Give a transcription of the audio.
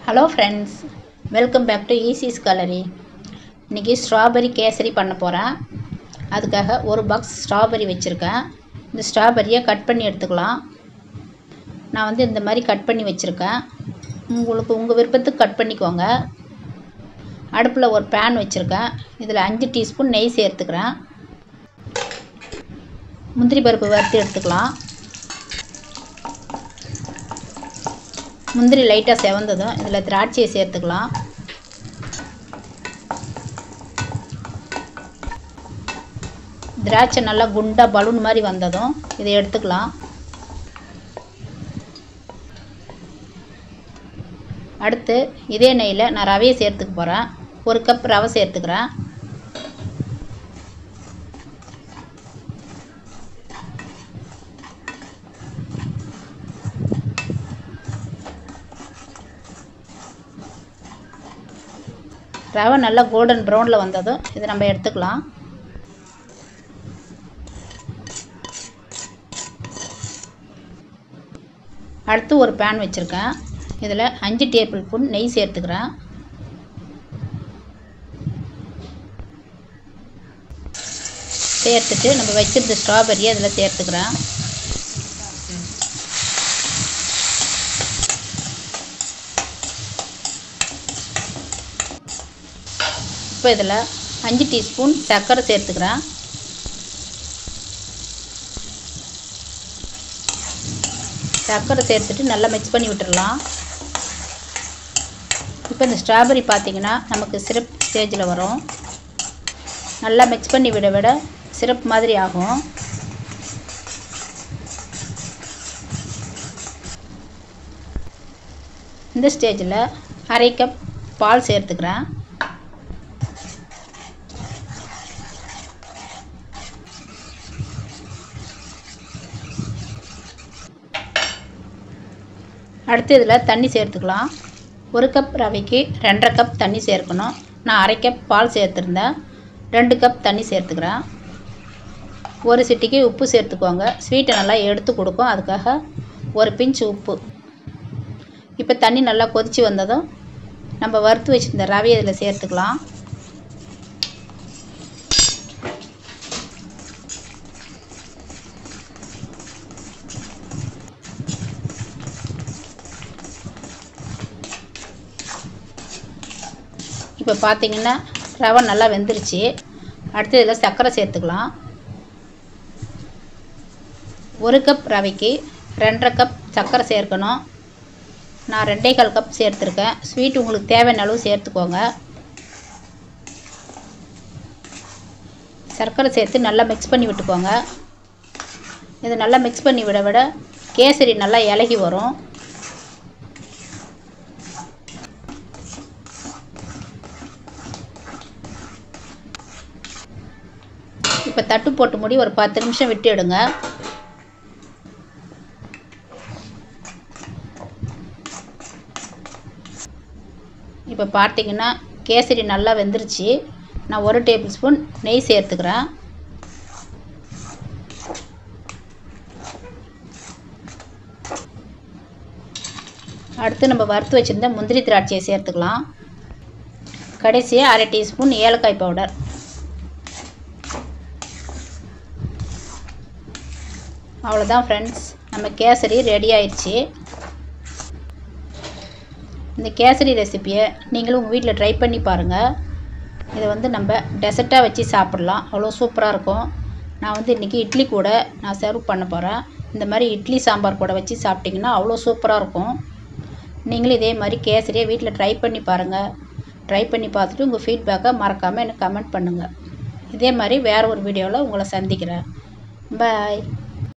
hello friends welcome back to ஈசிஸ் கலரி இன்றைக்கி ஸ்ட்ராபெரி கேசரி பண்ண போகிறேன் அதுக்காக ஒரு பாக்ஸ் ஸ்ட்ராபெரி வச்சுருக்கேன் இந்த ஸ்ட்ராபெரியை கட் பண்ணி எடுத்துக்கலாம் நான் வந்து இந்த மாதிரி கட் பண்ணி வச்சுருக்கேன் உங்களுக்கு உங்கள் விருப்பத்துக்கு கட் பண்ணிக்கோங்க அடுப்பில் ஒரு பேன் வச்சுருக்கேன் இதில் அஞ்சு டீஸ்பூன் நெய் சேர்த்துக்கிறேன் முந்திரி பருப்பு வறுத்து எடுத்துக்கலாம் முந்திரி லைட்டாக செவந்ததும் இதில் திராட்சையை சேர்த்துக்கலாம் திராட்சை நல்லா குண்டாக பலூன் மாதிரி வந்ததும் இதை எடுத்துக்கலாம் அடுத்து இதே நெய்யில் நான் ரவையை சேர்த்துக்க போகிறேன் ஒரு கப் ரவை சேர்த்துக்கிறேன் ரவை நல்லா கோல்டன் ப்ரௌனில் வந்ததும் இதை நம்ம எடுத்துக்கலாம் அடுத்து ஒரு பேன் வச்சுருக்கேன் இதில் அஞ்சு டேபிள் ஸ்பூன் நெய் சேர்த்துக்கிறேன் சேர்த்துட்டு நம்ம வச்சிருந்த ஸ்ட்ராபெரியை அதில் சேர்த்துக்கிறேன் இப்போ இதில் அஞ்சு டீஸ்பூன் சர்க்கரை சேர்த்துக்கிறேன் சர்க்கரை சேர்த்துட்டு நல்லா மிக்ஸ் பண்ணி விட்டுடலாம் இப்போ இந்த ஸ்ட்ராபெரி பார்த்திங்கன்னா நமக்கு சிரப் ஸ்டேஜில் வரும் நல்லா மிக்ஸ் பண்ணி விட விட சிரப் மாதிரி ஆகும் இந்த ஸ்டேஜில் அரை கப் பால் சேர்த்துக்கிறேன் அடுத்து இதில் தண்ணி சேர்த்துக்கலாம் ஒரு கப் ரவைக்கு ரெண்டரை கப் தண்ணி சேர்க்கணும் நான் அரை கப் பால் சேர்த்துருந்தேன் ரெண்டு கப் தண்ணி சேர்த்துக்கிறேன் ஒரு சிட்டிக்கு உப்பு சேர்த்துக்கோங்க ஸ்வீட்டை நல்லா எடுத்து கொடுக்கும் அதுக்காக ஒரு பிஞ்ச் உப்பு இப்போ தண்ணி நல்லா கொதித்து வந்ததும் நம்ம வறுத்து வச்சுருந்த ரவையை இதில் சேர்த்துக்கலாம் இப்போ பார்த்தீங்கன்னா ரவை நல்லா வெந்துருச்சு அடுத்து இதில் சர்க்கரை சேர்த்துக்கலாம் ஒரு கப் ரவைக்கு ரெண்டரை கப் சர்க்கரை சேர்க்கணும் நான் ரெண்டே கால் கப் சேர்த்துருக்கேன் ஸ்வீட் உங்களுக்கு தேவையான அளவு சேர்த்துக்கோங்க சர்க்கரை சேர்த்து நல்லா மிக்ஸ் பண்ணி விட்டுக்கோங்க இது நல்லா மிக்ஸ் பண்ணி விட விட கேசரி நல்லா இலகி வரும் இப்போ தட்டு போட்டு மூடி ஒரு பத்து நிமிஷம் விட்டு எடுங்க இப்போ பார்த்தீங்கன்னா கேசரி நல்லா வெந்துருச்சு நான் ஒரு டேபிள் ஸ்பூன் நெய் சேர்த்துக்கிறேன் அடுத்து நம்ம வறுத்து வச்சுருந்த முந்திரி திராட்சையை சேர்த்துக்கலாம் கடைசியாக அரை டீஸ்பூன் ஏலக்காய் பவுடர் அவ்வளோதான் ஃப்ரெண்ட்ஸ் நம்ம கேசரி ரெடி ஆயிடுச்சு இந்த கேசரி ரெசிப்பியை நீங்களும் உங்கள் வீட்டில் ட்ரை பண்ணி பாருங்கள் இதை வந்து நம்ம டெசர்ட்டாக வச்சு சாப்பிட்லாம் அவ்வளோ சூப்பராக இருக்கும் நான் வந்து இன்றைக்கி இட்லி கூட நான் சர்வ் பண்ண போகிறேன் இந்த மாதிரி இட்லி சாம்பார் கூட வச்சு சாப்பிட்டிங்கன்னா அவ்வளோ சூப்பராக இருக்கும் நீங்களும் இதே மாதிரி கேசரியை வீட்டில் ட்ரை பண்ணி பாருங்கள் ட்ரை பண்ணி பார்த்துட்டு உங்கள் ஃபீட்பேக்கை மறக்காமல் எனக்கு கமெண்ட் பண்ணுங்கள் இதே மாதிரி வேறு ஒரு வீடியோவில் உங்களை சந்திக்கிறேன் பாய்